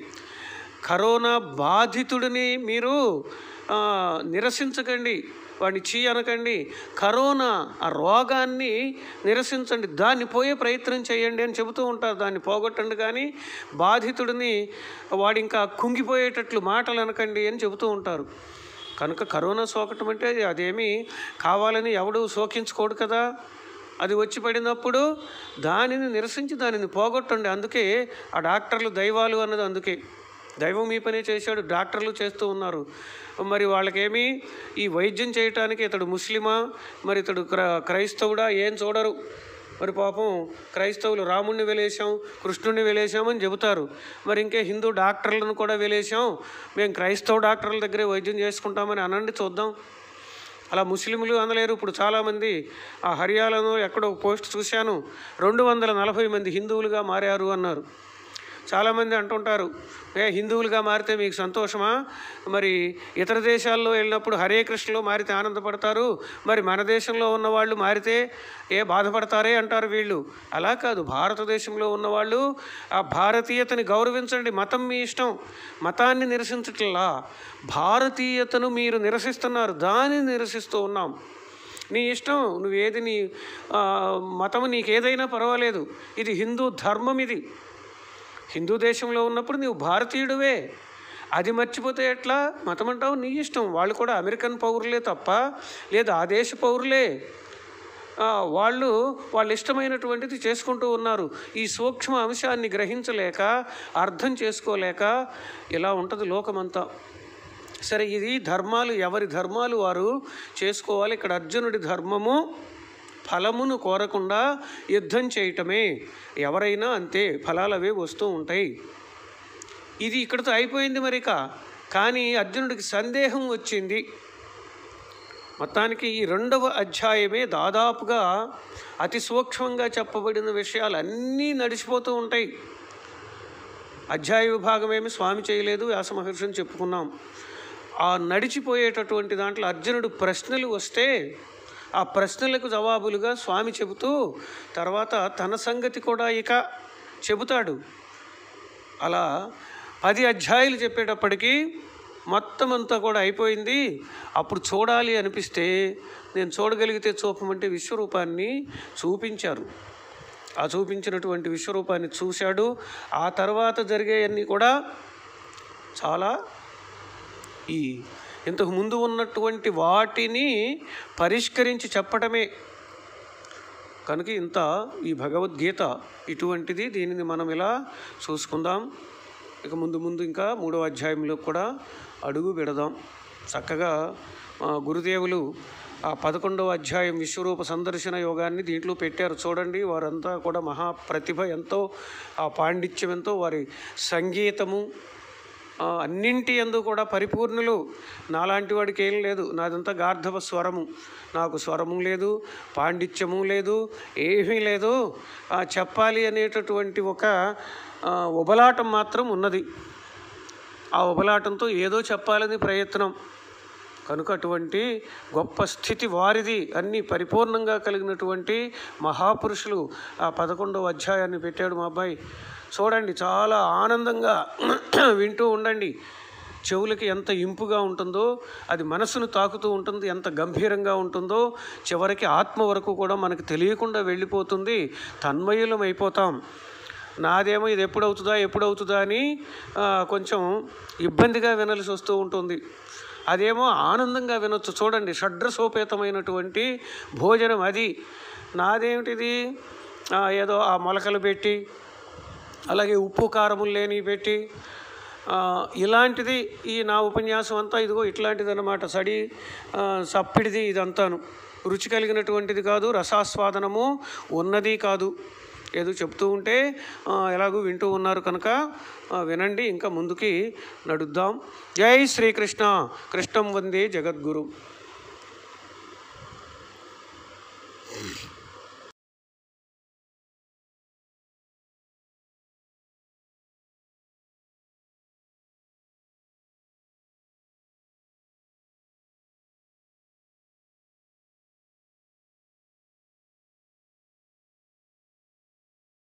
కరోనా బాధితుడిని మీరు ఆ, నిరసించకండి వాడిని చీ అనకండి కరోనా ఆ రోగాన్ని నిరసించండి దాన్ని పోయే ప్రయత్నం చేయండి అని చెబుతూ ఉంటారు దాన్ని పోగొట్టండి కానీ బాధితుడిని వాడు ఇంకా కుంగిపోయేటట్లు మాటలు అనకండి అని చెబుతూ ఉంటారు కనుక కరోనా సోకటం అంటే అదేమీ కావాలని ఎవడు సోకించుకోడు కదా అది వచ్చి పడినప్పుడు దానిని నిరసించి దానిని పోగొట్టండి అందుకే ఆ డాక్టర్లు దైవాలు అన్నది అందుకే దైవం మీ పనే చేశాడు డాక్టర్లు చేస్తూ ఉన్నారు మరి వాళ్ళకేమి ఈ వైద్యం చేయటానికి ఇతడు ముస్లిమా మరి ఇతడు క్ర క్రైస్తవుడా ఏం చూడరు మరి పాపం క్రైస్తవులు రాముణ్ణి వెలేసాం కృష్ణుడిని వెలేసామని చెబుతారు మరి ఇంకే హిందూ డాక్టర్లను కూడా వెలేసాం మేము క్రైస్తవ డాక్టర్ల దగ్గరే వైద్యం చేసుకుంటామని అనండి చూద్దాం అలా ముస్లింలు అనలేరు ఇప్పుడు చాలామంది ఆ హర్యానాలో ఎక్కడో పోస్ట్ చూశాను రెండు వందల నలభై మంది హిందువులుగా మారారు అన్నారు చాలామంది అంటుంటారు ఏ హిందువులుగా మారితే మీకు సంతోషమా మరి ఇతర దేశాల్లో వెళ్ళినప్పుడు హరే కృష్ణలో మారితే ఆనందపడతారు మరి మన దేశంలో ఉన్న వాళ్ళు మారితే ఏ బాధపడతారే అంటారు వీళ్ళు అలా కాదు భారతదేశంలో ఉన్నవాళ్ళు ఆ భారతీయతని గౌరవించండి మతం మీ ఇష్టం మతాన్ని నిరసించట్లా భారతీయతను మీరు నిరసిస్తున్నారు దానిని నిరసిస్తూ ఉన్నాం నీ ఇష్టం నువ్వు ఏది నీ ఆ, మతం నీకు ఏదైనా పర్వాలేదు ఇది హిందూ ధర్మం ఇది హిందూ దేశంలో ఉన్నప్పుడు నీవు భారతీయుడివే అది మర్చిపోతే ఎట్లా మతం అంటావు నీ ఇష్టం వాళ్ళు కూడా అమెరికన్ పౌరులే తప్ప లేదు ఆ దేశ పౌరులే ఆ, వాళ్ళు వాళ్ళు ఇష్టమైనటువంటిది చేసుకుంటూ ఉన్నారు ఈ సూక్ష్మ అంశాన్ని గ్రహించలేక అర్థం చేసుకోలేక ఇలా ఉంటుంది లోకమంతా సరే ఇది ధర్మాలు ఎవరి ధర్మాలు వారు చేసుకోవాలి ఇక్కడ అర్జునుడి ధర్మము ఫలమును కోరకుండా యుద్ధం చేయటమే ఎవరైనా అంతే ఫలాలు అవే వస్తూ ఉంటాయి ఇది ఇక్కడితో అయిపోయింది మరిక కానీ అర్జునుడికి సందేహం వచ్చింది మొత్తానికి ఈ రెండవ అధ్యాయమే దాదాపుగా అతి సూక్ష్మంగా చెప్పబడిన విషయాలు అన్నీ నడిచిపోతూ ఉంటాయి అధ్యాయ విభాగం ఏమి స్వామి చేయలేదు వ్యాస మహర్షిని చెప్పుకున్నాం ఆ నడిచిపోయేటటువంటి దాంట్లో అర్జునుడు ప్రశ్నలు వస్తే ఆ ప్రశ్నలకు జవాబులుగా స్వామి చెబుతూ తర్వాత తన సంగతి కూడా ఇక చెబుతాడు అలా పది అధ్యాయులు చెప్పేటప్పటికీ మొత్తం అంతా కూడా అయిపోయింది అప్పుడు చూడాలి అనిపిస్తే నేను చూడగలిగితే చూపమంటే విశ్వరూపాన్ని చూపించారు ఆ చూపించినటువంటి విశ్వరూపాన్ని చూశాడు ఆ తర్వాత జరిగేవన్నీ కూడా చాలా ఈ ఇంతకు ముందు ఉన్నటువంటి వాటిని పరిష్కరించి చెప్పటమే కనుక ఇంత ఈ భగవద్గీత ఇటువంటిది దీనిని మనం ఇలా చూసుకుందాం ఇక ముందు ముందు ఇంకా మూడవ అధ్యాయంలో కూడా అడుగు పెడదాం చక్కగా ఆ, గురుదేవులు ఆ పదకొండవ అధ్యాయం విశ్వరూప సందర్శన యోగాన్ని దీంట్లో పెట్టారు చూడండి వారంతా కూడా మహాప్రతిభ ఎంతో ఆ పాండిత్యం ఎంతో వారి సంగీతము ఆ, అన్నింటి ఎందు కూడా పరిపూర్ణులు నాలాంటి వాడికి ఏం లేదు నాదంతా గార్ధవ స్వరము నాకు స్వరము లేదు పాండిత్యము లేదు ఏమీ లేదు ఆ, చెప్పాలి అనేటటువంటి ఒక ఆ, ఉబలాటం మాత్రం ఉన్నది ఆ ఉబలాటంతో ఏదో చెప్పాలని ప్రయత్నం కనుక అటువంటి గొప్ప స్థితి వారిది అన్ని పరిపూర్ణంగా కలిగినటువంటి మహాపురుషులు ఆ పదకొండవ అధ్యాయాన్ని పెట్టాడు మా అబ్బాయి చూడండి చాలా ఆనందంగా వింటూ ఉండండి చెవులకి ఎంత ఇంపుగా ఉంటుందో అది మనసును తాకుతూ ఉంటుంది ఎంత గంభీరంగా ఉంటుందో చివరికి ఆత్మ వరకు కూడా మనకు తెలియకుండా వెళ్ళిపోతుంది తన్మయులం అయిపోతాం నాదేమో ఇది ఎప్పుడు అవుతుందా ఎప్పుడు అవుతుందా అని ఆ, కొంచెం ఇబ్బందిగా వినాల్సి వస్తూ ఉంటుంది అదేమో ఆనందంగా వినొచ్చు చూడండి షడ్రసోపేతమైనటువంటి భోజనం అది నాదేమిటిది ఆ, ఏదో ఆ మొలకలు పెట్టి అలాగే ఉప్పు కారములు లేని పెట్టి ఆ, ఇలాంటిది ఈ నా ఉపన్యాసం అంతా ఇదిగో ఇట్లాంటిది అనమాట సడి ఆ, సప్పిడిది ఇదంతాను రుచి కలిగినటువంటిది కాదు రసాస్వాదనము ఉన్నది కాదు ఏదో చెప్తూ ఉంటే ఆ, ఎలాగూ వింటూ ఉన్నారు కనుక ఆ, వినండి ఇంకా ముందుకి నడుద్దాం జై శ్రీకృష్ణ కృష్ణం వందే జగద్గురు